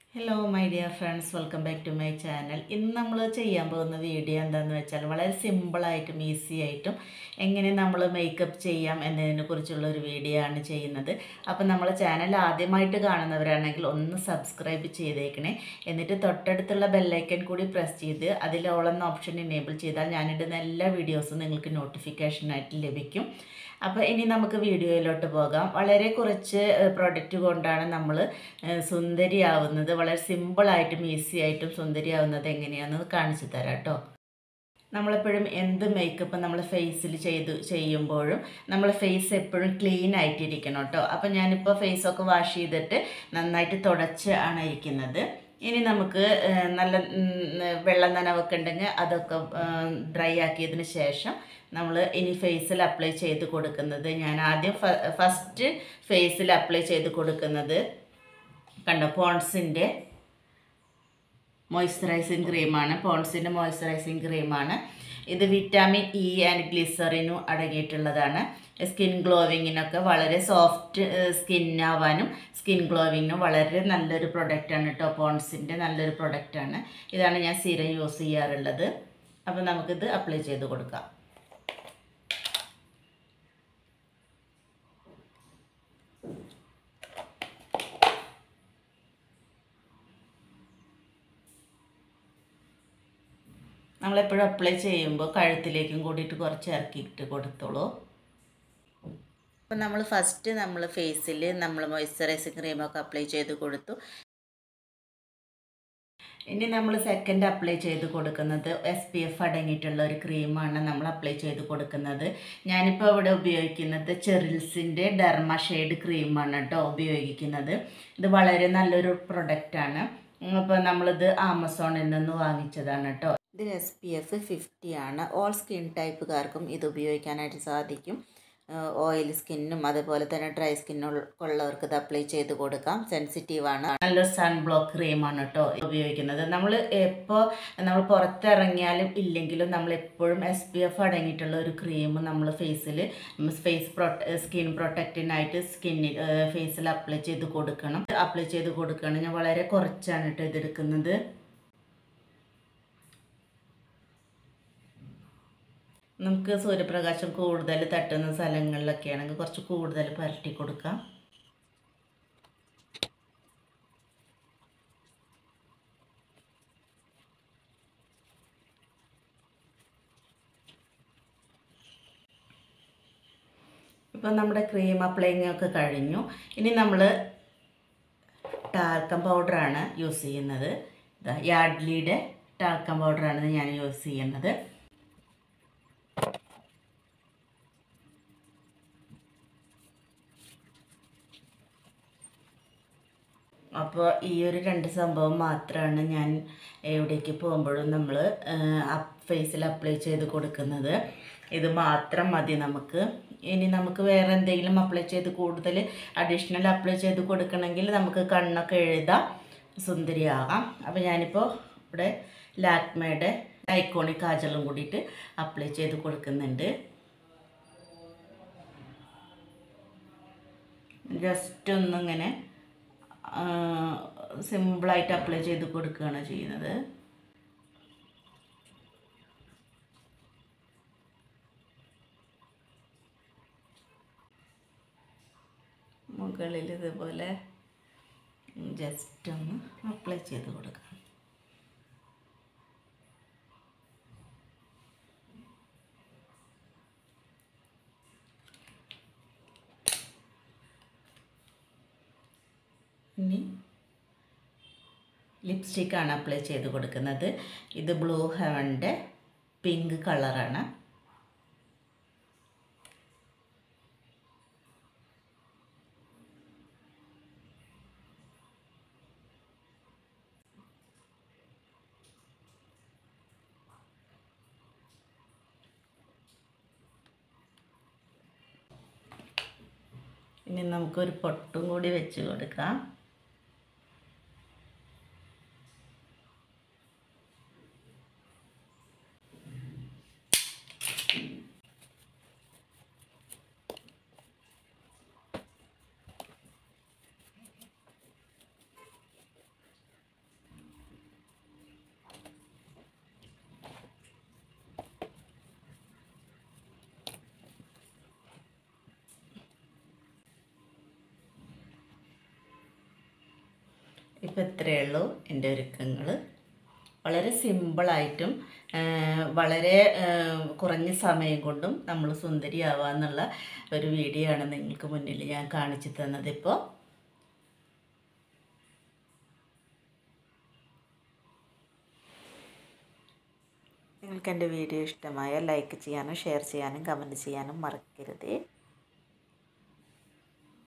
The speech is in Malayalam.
hello my dear friends welcome back to my channel ഇന്ന് നമ്മൾ ചെയ്യാൻ പോകുന്ന വീഡിയോ എന്താണെന്ന് വെച്ചാൽ വളരെ സിമ്പിളായിട്ടും ഈസി ആയിട്ടും എങ്ങനെ നമ്മൾ മേക്കപ്പ് ചെയ്യാം എന്നതിനെ കുറിച്ചുള്ള ഒരു വീഡിയോ ആണ് ചെയ്യുന്നത് അപ്പോൾ നമ്മളെ ചാനൽ ആദ്യമായിട്ട് കാണുന്നവരാണെങ്കിൽ ഒന്ന് സബ്സ്ക്രൈബ് ചെയ്തേക്കണേ എന്നിട്ട് തൊട്ടടുത്തുള്ള ബെല്ലൈക്കൻ കൂടി പ്രസ് ചെയ്ത് അതിൽ ഓളെന്ന ഓപ്ഷൻ എനേബിൾ ചെയ്താൽ ഞാനിടുന്ന എല്ലാ വീഡിയോസും നിങ്ങൾക്ക് നോട്ടിഫിക്കേഷനായിട്ട് ലഭിക്കും അപ്പോൾ ഇനി നമുക്ക് വീഡിയോയിലോട്ട് പോകാം വളരെ കുറച്ച് പ്രോഡക്റ്റ് കൊണ്ടാണ് നമ്മൾ സുന്ദരിയാവുന്നത് വളരെ സിമ്പിളായിട്ടും ഈസി ആയിട്ടും സുന്ദരിയാവുന്നത് എങ്ങനെയാണെന്ന് കാണിച്ചു തരാം കേട്ടോ നമ്മളെപ്പോഴും എന്ത് മേക്കപ്പ് നമ്മൾ ഫേസിൽ ചെയ്ത് ചെയ്യുമ്പോഴും നമ്മൾ ഫേസ് എപ്പോഴും ക്ലീൻ ആയിട്ടിരിക്കണം കേട്ടോ അപ്പോൾ ഞാനിപ്പോൾ ഫേസൊക്കെ വാഷ് ചെയ്തിട്ട് നന്നായിട്ട് തുടച്ച് ആണ് ഇരിക്കുന്നത് ഇനി നമുക്ക് ഏഹ്, നല്ല ഉം, വെള്ള നനവൊക്കെ ഉണ്ടെങ്കിൽ അതൊക്കെ ഡ്രൈ ആക്കിയതിന് ശേഷം നമ്മൾ ഇനി ഫേസിൽ അപ്ലൈ ചെയ്ത് കൊടുക്കുന്നത് ഞാൻ ആദ്യം ഫസ്റ്റ് ഫേസിൽ അപ്ലൈ ചെയ്ത് കൊടുക്കുന്നത് കണ്ടോ പോൺസിൻ്റെ മോയ്സ്ചറൈസിങ് ക്രീമാണ് പോൺസിൻ്റെ മോയ്സ്ചറൈസിങ് ക്രീമാണ് ഇത് വിറ്റാമിൻ ഇ ആൻഡ് ഗ്ലിസറിനും അടങ്ങിയിട്ടുള്ളതാണ് സ്കിൻ ഗ്ലോവിങ്ങിനൊക്കെ വളരെ സോഫ്റ്റ് സ്കിന്നാവാനും സ്കിൻ ഗ്ലോവിങ്ങിനും വളരെ നല്ലൊരു പ്രൊഡക്റ്റാണ് കേട്ടോ പോൺസിൻ്റെ നല്ലൊരു പ്രൊഡക്റ്റാണ് ഇതാണ് ഞാൻ സ്ഥിരം യൂസ് ചെയ്യാറുള്ളത് അപ്പോൾ നമുക്കിത് അപ്ലൈ ചെയ്ത് കൊടുക്കാം നമ്മളെപ്പോഴും അപ്ലൈ ചെയ്യുമ്പോൾ കഴുത്തിലേക്കും കൂടിയിട്ട് കുറച്ച് ഇറക്കിയിട്ട് കൊടുത്തോളൂ അപ്പോൾ നമ്മൾ ഫസ്റ്റ് നമ്മൾ ഫേസിൽ നമ്മൾ മോയ്സ്ചറൈസിങ് ക്രീമൊക്കെ അപ്ലൈ ചെയ്ത് കൊടുത്തു ഇനി നമ്മൾ സെക്കൻഡ് അപ്ലൈ ചെയ്ത് കൊടുക്കുന്നത് എസ് പി എഫ് അടങ്ങിയിട്ടുള്ള ഒരു ക്രീമാണ് നമ്മൾ അപ്ലൈ ചെയ്ത് കൊടുക്കുന്നത് ഞാനിപ്പോൾ ഇവിടെ ഉപയോഗിക്കുന്നത് ചെറിൽസിൻ്റെ ഡെർമ ഷെയ്ഡ് ക്രീമാണ് കേട്ടോ ഉപയോഗിക്കുന്നത് ഇത് വളരെ നല്ലൊരു പ്രൊഡക്റ്റാണ് അപ്പോൾ നമ്മളിത് ആമസോണിൽ നിന്ന് വാങ്ങിച്ചതാണ് കേട്ടോ ഇതിന് എസ് പി എഫ് ഫിഫ്റ്റി ആണ് ഓൾ സ്കിൻ ടൈപ്പുകാർക്കും ഇത് ഉപയോഗിക്കാനായിട്ട് സാധിക്കും ഓയിൽ സ്കിന്നും അതുപോലെ തന്നെ ഡ്രൈ സ്കിന്നുള്ളവർക്ക് ഇത് അപ്ലൈ ചെയ്ത് കൊടുക്കാം സെൻസിറ്റീവ് ആണ് നല്ലൊരു സൺ ബ്ലോക്ക് ക്രീമാണ് കേട്ടോ ഉപയോഗിക്കുന്നത് നമ്മൾ എപ്പോൾ നമ്മൾ പുറത്തിറങ്ങിയാലും ഇല്ലെങ്കിലും നമ്മൾ എപ്പോഴും എസ് പി എഫ് അടങ്ങിയിട്ടുള്ള ഒരു ക്രീം നമ്മൾ ഫേസിൽ ഫേസ് പ്രൊട്ട സ്കിൻ പ്രൊട്ടക്റ്റിനായിട്ട് സ്കിന്നിൽ ഫേസിൽ അപ്ലൈ ചെയ്ത് കൊടുക്കണം അപ്ലൈ ചെയ്ത് കൊടുക്കണം ഞാൻ വളരെ കുറച്ചാണ് കേട്ടോ ഇതെടുക്കുന്നത് നമുക്ക് സൂര്യപ്രകാശം കൂടുതൽ തട്ടുന്ന സ്ഥലങ്ങളിലൊക്കെ ആണെങ്കിൽ കുറച്ച് കൂടുതൽ പരട്ടി കൊടുക്കാം ഇപ്പം നമ്മുടെ ക്രീം അപ്ലൈങ് ഒക്കെ കഴിഞ്ഞു ഇനി നമ്മൾ ടാൽക്കം പൗഡറാണ് യൂസ് ചെയ്യുന്നത് ഇതാ യാഡ്ലിയുടെ ടാൽക്കം പൗഡറാണ് ഞാൻ യൂസ് ചെയ്യുന്നത് അപ്പോൾ ഈ ഒരു രണ്ട് സംഭവം മാത്രമാണ് ഞാൻ എവിടേക്ക് പോകുമ്പോഴും നമ്മൾ ഫേസിൽ അപ്ലൈ ചെയ്ത് കൊടുക്കുന്നത് ഇത് മാത്രം മതി നമുക്ക് ഇനി നമുക്ക് വേറെ എന്തെങ്കിലും അപ്ലൈ ചെയ്ത് കൂടുതൽ അഡീഷണൽ അപ്ലൈ ചെയ്ത് കൊടുക്കണമെങ്കിൽ നമുക്ക് കണ്ണൊക്കെ എഴുതാം സുന്ദരിയാകാം അപ്പോൾ ഞാനിപ്പോൾ ഇവിടെ ലാക്മയുടെ ഐക്കോണിക് കാജലും കൂടിയിട്ട് അപ്ലൈ ചെയ്ത് കൊടുക്കുന്നുണ്ട് ജസ്റ്റ് ഒന്നിങ്ങനെ സിമ്പിളായിട്ട് അപ്ലൈ ചെയ്ത് കൊടുക്കുകയാണ് ചെയ്യുന്നത് മുകളിൽ ഇതുപോലെ ജസ്റ്റ് ഒന്ന് അപ്ലൈ ചെയ്ത് കൊടുക്കാം ഇനി ലിപ്സ്റ്റിക്കാണ് അപ്ലൈ ചെയ്ത് കൊടുക്കുന്നത് ഇത് ബ്ലൂ ഹെവൻ്റെ പിങ്ക് കളറാണ് ഇനി നമുക്കൊരു പൊട്ടും കൂടി വെച്ച് കൊടുക്കാം ഇപ്പം ഇത്രയേ ഉള്ളൂ എൻ്റെ ഒരുക്കങ്ങൾ വളരെ സിമ്പിളായിട്ടും ആ, വളരെ ആ, കുറഞ്ഞ സമയം കൊണ്ടും നമ്മൾ സുന്ദരിയാവുക എന്നുള്ള ഒരു വീഡിയോ ആണ് നിങ്ങൾക്ക് മുന്നിൽ ഞാൻ കാണിച്ചു തന്നത് ഇപ്പോൾ നിങ്ങൾക്ക് എൻ്റെ വീഡിയോ ഇഷ്ടമായാൽ ലൈക്ക് ചെയ്യാനും ഷെയർ ചെയ്യാനും കമൻറ്റ് ചെയ്യാനും മറക്കരുതേ